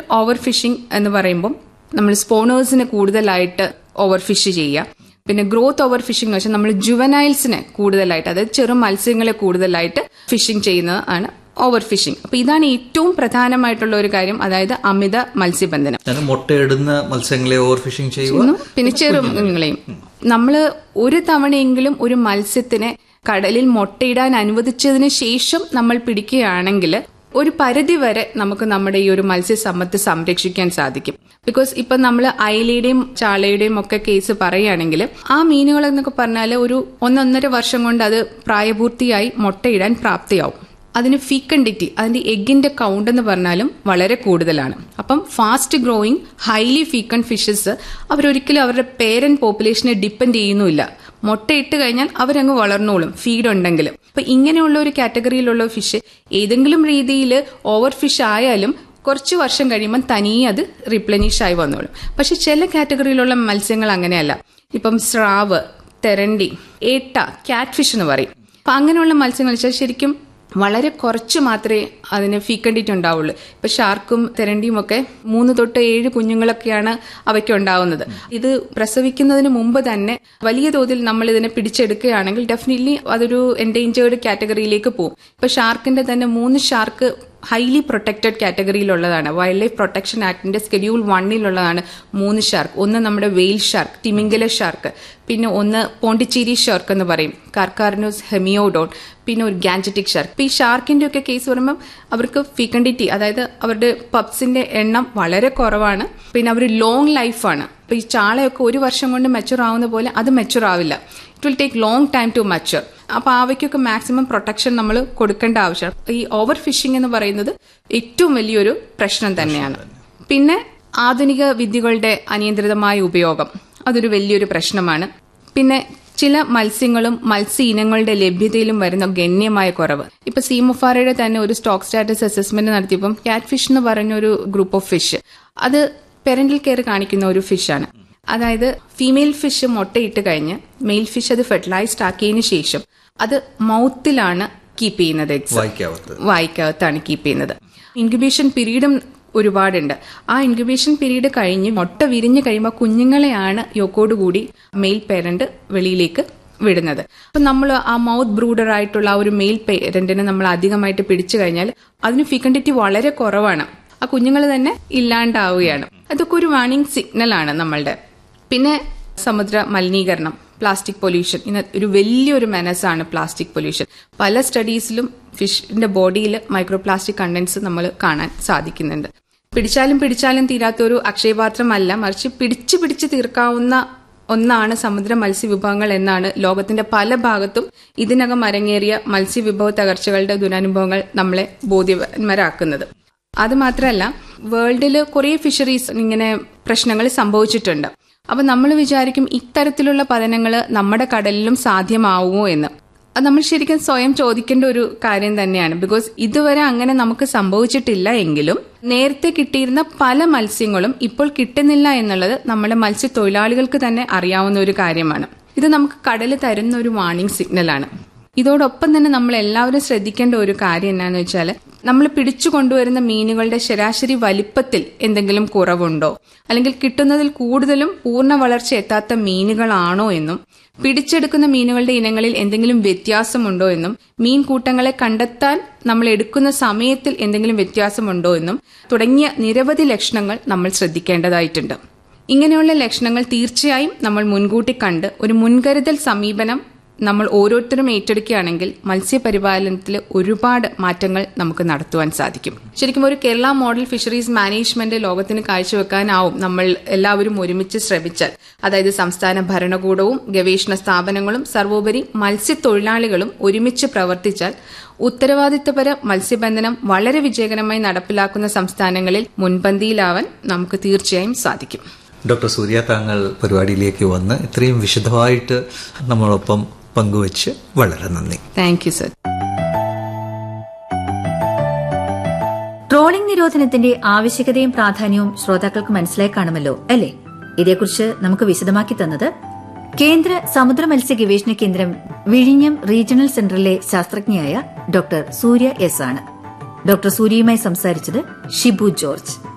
Over phishing എന്ന് പറയുമ്പോൾ നമ്മൾ സ്പോണേഴ്സിന് കൂടുതലായിട്ട് ഓവർ ഫിഷ് ചെയ്യുക പിന്നെ ഗ്രോത്ത് ഓവർ ഫിഷിംഗ് എന്ന് വെച്ചാൽ നമ്മൾ ജുവനൈൽസിനെ കൂടുതലായിട്ട് അതായത് ചെറു മത്സ്യങ്ങളെ കൂടുതലായിട്ട് ഫിഷിംഗ് ചെയ്യുന്നത് ആണ് ഓവർ ഫിഷിംഗ് അപ്പൊ ഇതാണ് ഏറ്റവും പ്രധാനമായിട്ടുള്ള ഒരു കാര്യം അതായത് അമിത മത്സ്യബന്ധനം ഞാൻ മുട്ടയിടുന്ന മത്സ്യങ്ങളെ ഓവർ ഫിഷിംഗ് ചെയ്യുക ചെയ്യുന്നു. പിന്നെ ചെറുമീനുകളെയും നമ്മൾ ഒരു തവണയെങ്കിലും ഒരു മത്സ്യത്തിനെ കടലിൽ മുട്ടയിടാൻ അനുവദിച്ചതിന് ശേഷം നമ്മൾ പിടിക്കുകയാണെങ്കിൽ ഒരു പരിധി വരെ നമുക്ക് നമ്മുടെ ഈ ഒരു മത്സ്യസമ്പത്ത് സംരക്ഷിക്കാൻ സാധിക്കും ബിക്കോസ് ഇപ്പൊ നമ്മൾ അയലയുടെയും ചാളയുടെയും ഒക്കെ കേസ് പറയുകയാണെങ്കിൽ ആ മീനുകൾ എന്നൊക്കെ പറഞ്ഞാൽ ഒരു ഒന്നൊന്നര വർഷം കൊണ്ട് അത് പ്രായപൂർത്തിയായി മുട്ടയിടാൻ പ്രാപ്തിയാവും അതിന് ഫീക്കണ്ടിറ്റി അതിന്റെ എഗിന്റെ കൗണ്ട് എന്ന് പറഞ്ഞാലും വളരെ കൂടുതലാണ് അപ്പം fast growing highly fecund fishes അവരൊരിക്കലും അവരുടെ പേരന്റ് പോപ്പുലേഷനെ ഡിപ്പെൻഡ് ചെയ്യുന്നുമില്ല മുട്ടയിട്ട് കഴിഞ്ഞാൽ അവരങ്ങ് വളർന്നോളും ഫീഡ് ഉണ്ടെങ്കിലും അപ്പൊ ഇങ്ങനെയുള്ള ഒരു കാറ്റഗറിയിലുള്ള ഫിഷ് ഏതെങ്കിലും രീതിയിൽ ഓവർ ഫിഷ് ആയാലും കുറച്ച് വർഷം കഴിയുമ്പോൾ തനിയെ അത് റിപ്ലനിഷ് ആയി വന്നോളും പക്ഷെ ചില കാറ്റഗറിയിലുള്ള മത്സ്യങ്ങൾ അങ്ങനെയല്ല ഇപ്പം സ്രാവ് തെരണ്ടി ഏട്ട കാറ്റ് ഫിഷ് എന്ന് പറയും അപ്പൊ അങ്ങനെയുള്ള മത്സ്യങ്ങൾ വെച്ചാൽ ശരിക്കും വളരെ കുറച്ച് മാത്രമേ അതിന് ഫീക്കണ്ടിറ്റ് ഉണ്ടാവുള്ളൂ ഇപ്പൊ ഷാർക്കും തെരണ്ടിയും ഒക്കെ മൂന്ന് തൊട്ട് ഏഴ് കുഞ്ഞുങ്ങളൊക്കെയാണ് അവയ്ക്ക് ഉണ്ടാവുന്നത് ഇത് പ്രസവിക്കുന്നതിന് മുമ്പ് തന്നെ വലിയ തോതിൽ നമ്മൾ ഇതിനെ പിടിച്ചെടുക്കുകയാണെങ്കിൽ ഡെഫിനറ്റ്ലി അതൊരു എൻഡേഞ്ചേർഡ് കാറ്റഗറിയിലേക്ക് പോകും ഇപ്പൊ ഷാർക്കിന്റെ തന്നെ മൂന്ന് ഷാർക്ക് ഹൈലി പ്രൊട്ടക്റ്റഡ് കാറ്റഗറിയിലുള്ളതാണ് വൈൽഡ് ലൈഫ് പ്രൊട്ടക്ഷൻ ആക്ടിന്റെ സ്കെഡ്യൂൾ വണ്ണിലുള്ളതാണ് മൂന്ന് ഷാർക്ക് ഒന്ന് നമ്മുടെ വെയിൽ ഷാർക്ക് തിമിംഗല ഷാർക്ക് പിന്നെ ഒന്ന് പോണ്ടിച്ചേരി ഷാർക്ക് എന്ന് പറയും കാർക്കാർനോസ് ഹെമിയോഡോൺ പിന്നെ ഒരു ഗാൻജറ്റിക് ഷാർക്ക് ഇപ്പൊ ഈ ഷാർക്കിന്റെ ഒക്കെ കേസ് പറയുമ്പോൾ അവർക്ക് ഫിക്കണ്ടിറ്റി അതായത് അവരുടെ പപ്സിന്റെ എണ്ണം വളരെ കുറവാണ് പിന്നെ അവർ ലോങ് ലൈഫാണ് ഇപ്പൊ ഈ ചാളയൊക്കെ ഒരു വർഷം കൊണ്ട് മെച്ചുർ ആവുന്ന പോലെ അത് മെച്ചുർ ആവില്ല it will take long time to mature അപ്പൊ അവയ്ക്കൊക്കെ മാക്സിമം പ്രൊട്ടക്ഷൻ നമ്മൾ കൊടുക്കേണ്ട ആവശ്യമാണ് ഈ ഓവർ ഫിഷിംഗ് എന്ന് പറയുന്നത് ഏറ്റവും വലിയൊരു പ്രശ്നം തന്നെയാണ് പിന്നെ ആധുനിക വിദ്യകളുടെ അനിയന്ത്രിതമായ ഉപയോഗം അതൊരു വലിയൊരു പ്രശ്നമാണ് പിന്നെ ചില മത്സ്യങ്ങളും മത്സ്യ ഇനങ്ങളുടെ ലഭ്യതയിലും വരുന്ന ഗണ്യമായ കുറവ് ഇപ്പൊ സീമൊഫാറയുടെ തന്നെ ഒരു സ്റ്റോക്ക് സ്റ്റാറ്റസ് അസസ്മെന്റ് നടത്തിയപ്പം കാറ്റ് ഫിഷ് എന്ന് പറഞ്ഞ ഒരു ഗ്രൂപ്പ് ഓഫ് ഫിഷ് അത് പെരന്റൽ കെയർ കാണിക്കുന്ന ഒരു ഫിഷാണ് അതായത് ഫീമെയിൽ ഫിഷ് മുട്ടയിട്ട് കഴിഞ്ഞ് മെയിൽ ഫിഷ് അത് ഫെർട്ടിലൈസ്ഡ് ആക്കിയതിനു ശേഷം അത് മൗത്തിലാണ് കീപ്പ് ചെയ്യുന്നത് eggs. വായിക്കാവത്ത് വായിക്കകത്താണ് കീപ്പ് ചെയ്യുന്നത് ഇൻക്യുബേഷൻ പീരീഡും ഒരുപാടുണ്ട് ആ ഇൻക്യുബേഷൻ പീരീഡ് കഴിഞ്ഞ് മുട്ട വിരിഞ്ഞ് കഴിയുമ്പോൾ കുഞ്ഞുങ്ങളെയാണ് യോക്കോടുകൂടി മെയിൽ പേരന്റ് വെളിയിലേക്ക് വിടുന്നത് അപ്പൊ നമ്മൾ ആ മൗത്ത് ബ്രൂഡർ ആയിട്ടുള്ള ആ ഒരു മെയിൽ പേരന്റിനെ നമ്മൾ അധികമായിട്ട് പിടിച്ചു കഴിഞ്ഞാൽ അതിന് ഫിക്കണ്ടിറ്റി വളരെ കുറവാണ് ആ കുഞ്ഞുങ്ങൾ തന്നെ ഇല്ലാണ്ടാവുകയാണ് അതൊക്കെ ഒരു വാണിംഗ് സിഗ്നൽ ആണ് നമ്മളുടെ പിന്നെ സമുദ്ര മലിനീകരണം പ്ലാസ്റ്റിക് പൊല്യൂഷൻ ഇന്ന് ഒരു വലിയൊരു മെനസാണ് പ്ലാസ്റ്റിക് പൊല്യൂഷൻ പല സ്റ്റഡീസിലും ഫിഷിന്റെ ബോഡിയിൽ മൈക്രോ പ്ലാസ്റ്റിക് കണ്ടന്റ്സ് നമ്മൾ കാണാൻ സാധിക്കുന്നുണ്ട് പിടിച്ചാലും പിടിച്ചാലും തീരാത്ത ഒരു അക്ഷയപാത്രമല്ല മറിച്ച് പിടിച്ചു പിടിച്ച് തീർക്കാവുന്ന ഒന്നാണ് സമുദ്ര മത്സ്യവിഭവങ്ങൾ എന്നാണ് ലോകത്തിന്റെ പല ഭാഗത്തും ഇതിനകം അരങ്ങേറിയ മത്സ്യവിഭവ തകർച്ചകളുടെ ദുരനുഭവങ്ങൾ നമ്മളെ ബോധ്യന്മാരാക്കുന്നത് അത് മാത്രമല്ല വേൾഡിൽ കുറേ ഫിഷറീസ് ഇങ്ങനെ പ്രശ്നങ്ങൾ സംഭവിച്ചിട്ടുണ്ട് അപ്പൊ നമ്മൾ വിചാരിക്കും ഇത്തരത്തിലുള്ള പഠനങ്ങൾ നമ്മുടെ കടലിലും സാധ്യമാവുമോ എന്ന് അത് നമ്മൾ ശരിക്കും സ്വയം ചോദിക്കേണ്ട ഒരു കാര്യം തന്നെയാണ് ബിക്കോസ് ഇതുവരെ അങ്ങനെ നമുക്ക് സംഭവിച്ചിട്ടില്ല എങ്കിലും നേരത്തെ കിട്ടിയിരുന്ന പല മത്സ്യങ്ങളും ഇപ്പോൾ കിട്ടുന്നില്ല എന്നുള്ളത് നമ്മുടെ മത്സ്യത്തൊഴിലാളികൾക്ക് തന്നെ അറിയാവുന്ന ഒരു കാര്യമാണ് ഇത് നമുക്ക് കടൽ തരുന്ന ഒരു വാർണിംഗ് സിഗ്നലാണ് ഇതോടൊപ്പം തന്നെ നമ്മൾ എല്ലാവരും ശ്രദ്ധിക്കേണ്ട ഒരു കാര്യം എന്നാന്ന് വെച്ചാൽ നമ്മൾ പിടിച്ചു കൊണ്ടുവരുന്ന മീനുകളുടെ ശരാശരി വലിപ്പത്തിൽ എന്തെങ്കിലും കുറവുണ്ടോ അല്ലെങ്കിൽ കിട്ടുന്നതിൽ കൂടുതലും പൂർണ്ണ വളർച്ച എത്താത്ത മീനുകളാണോ എന്നും പിടിച്ചെടുക്കുന്ന മീനുകളുടെ ഇനങ്ങളിൽ എന്തെങ്കിലും വ്യത്യാസമുണ്ടോ എന്നും മീൻ കൂട്ടങ്ങളെ കണ്ടെത്താൻ നമ്മൾ എടുക്കുന്ന സമയത്തിൽ എന്തെങ്കിലും വ്യത്യാസമുണ്ടോ എന്നും തുടങ്ങിയ നിരവധി ലക്ഷണങ്ങൾ നമ്മൾ ശ്രദ്ധിക്കേണ്ടതായിട്ടുണ്ട് ഇങ്ങനെയുള്ള ലക്ഷണങ്ങൾ തീർച്ചയായും നമ്മൾ മുൻകൂട്ടി കണ്ട് ഒരു മുൻകരുതൽ സമീപനം നമ്മൾ ഓരോരുത്തരും ഏറ്റെടുക്കുകയാണെങ്കിൽ മത്സ്യപരിപാലനത്തിൽ ഒരുപാട് മാറ്റങ്ങൾ നമുക്ക് നടത്തുവാൻ സാധിക്കും ശരിക്കും ഒരു കേരള മോഡൽ ഫിഷറീസ് മാനേജ്മെന്റ് ലോകത്തിന് കാഴ്ചവെക്കാനാവും നമ്മൾ എല്ലാവരും ഒരുമിച്ച് ശ്രമിച്ചാൽ അതായത് സംസ്ഥാന ഭരണകൂടവും ഗവേഷണ സ്ഥാപനങ്ങളും സർവോപരി മത്സ്യത്തൊഴിലാളികളും ഒരുമിച്ച് പ്രവർത്തിച്ചാൽ ഉത്തരവാദിത്തപര മത്സ്യബന്ധനം വളരെ വിജയകരമായി നടപ്പിലാക്കുന്ന സംസ്ഥാനങ്ങളിൽ മുൻപന്തിയിലാവാൻ നമുക്ക് തീർച്ചയായും സാധിക്കും ഡോക്ടർ സൂര്യ താങ്കൾ പരിപാടിയിലേക്ക് വന്ന് ഇത്രയും വിശദമായിട്ട് നമ്മളൊപ്പം പങ്കുവച്ച് വളരെ നന്ദി താങ്ക് യു സർ ട്രോളിംഗ് നിരോധനത്തിന്റെ ആവശ്യകതയും പ്രാധാന്യവും ശ്രോതാക്കൾക്ക് മനസ്സിലായി കാണുമല്ലോ അല്ലേ ഇതേക്കുറിച്ച് നമുക്ക് വിശദമാക്കി തന്നത് കേന്ദ്ര സമുദ്ര മത്സ്യ ഗവേഷണ കേന്ദ്രം വിഴിഞ്ഞം റീജിയണൽ സെന്ററിലെ ശാസ്ത്രജ്ഞയായ ഡോക്ടർ സൂര്യ എസ് ആണ് ഡോക്ടർ സൂര്യയുമായി സംസാരിച്ചത് ഷിബു ജോർജ്